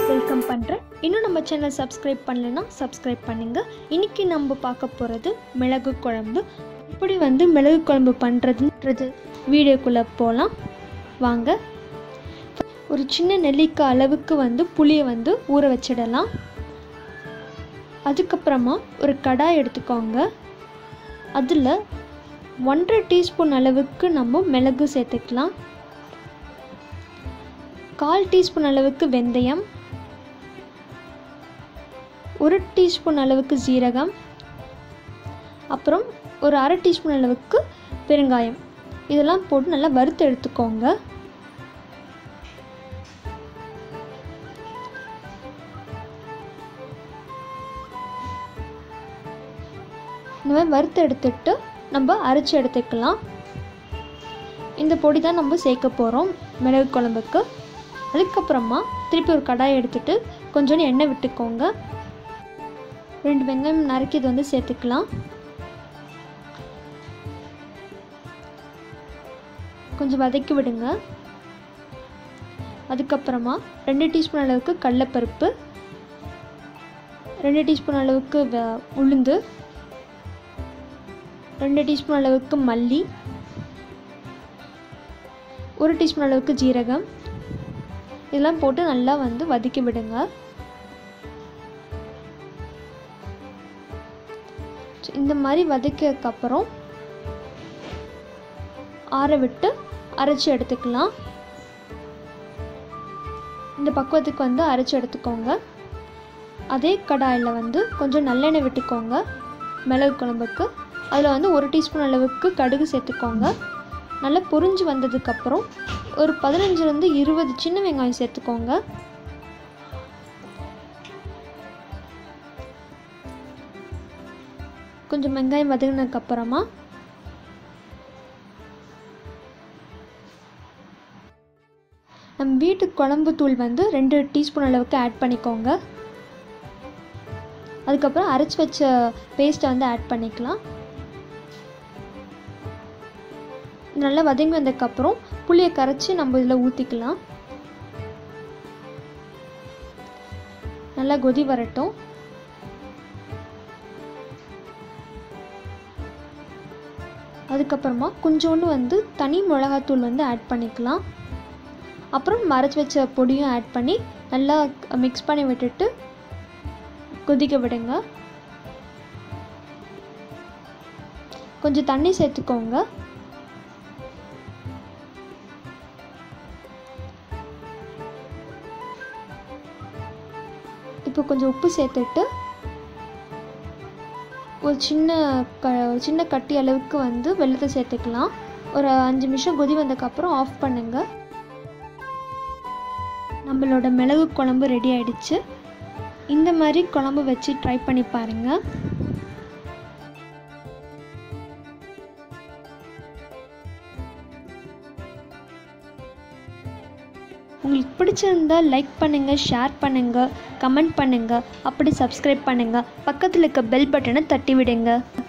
welcome பண்ணுறேன் இன்னும் நம்ம சேனல் சப்ஸ்கிரைப் பண்ணலைன்னா சப்ஸ்கிரைப் பண்ணுங்கள் இன்றைக்கி நம்ம பார்க்க போகிறது மிளகு குழம்பு இப்படி வந்து மிளகு குழம்பு பண்ணுறதுன்றது வீடியோக்குள்ளே போகலாம் வாங்க ஒரு சின்ன நெல்லிக்காய் அளவுக்கு வந்து புளியை வந்து ஊற வச்சிடலாம் அதுக்கப்புறமா ஒரு கடாய் எடுத்துக்கோங்க அதில் ஒன்றரை டீஸ்பூன் அளவுக்கு நம்ம மிளகு சேர்த்துக்கலாம் கால் டீஸ்பூன் அளவுக்கு வெந்தயம் ஒரு டீஸ்பூன் அளவுக்கு ஜீரகம் அப்புறம் ஒரு அரை டீஸ்பூன் அளவுக்கு பெருங்காயம் இதெல்லாம் போட்டு நல்லா வறுத்து எடுத்துக்கோங்க இந்த மாதிரி வறுத்து எடுத்துட்டு நம்ம அரைச்சி எடுத்துக்கலாம் இந்த பொடி தான் நம்ம சேர்க்க போகிறோம் மிளகு குழம்புக்கு அதுக்கப்புறமா திருப்பி ஒரு கடாய் எடுத்துட்டு கொஞ்சோண்டு எண்ணெய் விட்டுக்கோங்க ரெண்டு வெங்காயம் நறுக்கி இது வந்து சேர்த்துக்கலாம் கொஞ்சம் வதக்கி விடுங்க அதுக்கப்புறமா ரெண்டு டீஸ்பூன் அளவுக்கு கடலப்பருப்பு ரெண்டு டீஸ்பூன் அளவுக்கு வ- உளுந்து ரெண்டு டீஸ்பூன் அளவுக்கு மல்லி ஒரு டீஸ்பூன் அளவுக்கு ஜீரகம் இதெல்லாம் போட்டு நல்லா வந்து வதக்கி விடுங்க இந்த மாதிரி வதக்கியதுக்கப்புறம் ஆற விட்டு அரைச்சி எடுத்துக்கலாம் இந்த பக்குவத்துக்கு வந்து அரைச்சி எடுத்துக்கோங்க அதே கடாயில் வந்து கொஞ்சம் நல்லெண்ணெய் விட்டுக்கோங்க மிளகு குழம்புக்கு அதில் வந்து ஒரு டீஸ்பூன் அளவுக்கு கடுகு சேர்த்துக்கோங்க நல்லா பொரிஞ்சு வந்ததுக்கப்புறம் ஒரு பதினஞ்சுலேருந்து இருபது சின்ன வெங்காயம் சேர்த்துக்கோங்க கொஞ்சம் வெங்காயம் வதங்கினதுக்கப்புறமா நம்ம வீட்டு குழம்பு தூள் வந்து ரெண்டு டீஸ்பூன் அளவுக்கு ஆட் பண்ணிக்கோங்க அதுக்கப்புறம் அரைச்சி வச்ச பேஸ்ட்டை வந்து ஆட் பண்ணிக்கலாம் நல்லா வதங்கி வந்ததுக்கப்புறம் புளியை கரைச்சி நம்ம இதில் ஊற்றிக்கலாம் நல்லா கொதி வரட்டும் அதுக்கப்புறமா கொஞ்சோண்டு வந்து தனி மிளகாத்தூள் வந்து ஆட் பண்ணிக்கலாம் அப்புறம் மறைச்சி வச்ச பொடியும் ஆட் பண்ணி நல்லா மிக்ஸ் பண்ணி விட்டுட்டு கொதிக்க விடுங்க கொஞ்சம் தண்ணி சேர்த்துக்கோங்க இப்போ கொஞ்சம் உப்பு சேர்த்துட்டு ஒரு சின்ன க ஒரு சின்ன கட்டி அளவுக்கு வந்து வெள்ளத்தை சேர்த்துக்கலாம் ஒரு அஞ்சு நிமிஷம் கொதி வந்ததுக்கப்புறம் ஆஃப் பண்ணுங்க நம்மளோட மிளகு குழம்பு ரெடி ஆயிடுச்சு இந்த மாதிரி குழம்பு வச்சு ட்ரை பண்ணி பாருங்கள் உங்களுக்கு பிடிச்சிருந்தா லைக் பண்ணுங்கள் ஷேர் பண்ணுங்கள் கமெண்ட் பண்ணுங்கள் அப்படி சப்ஸ்கிரைப் பண்ணுங்கள் பக்கத்தில் இருக்க பெல் பட்டனை தட்டி விடுங்க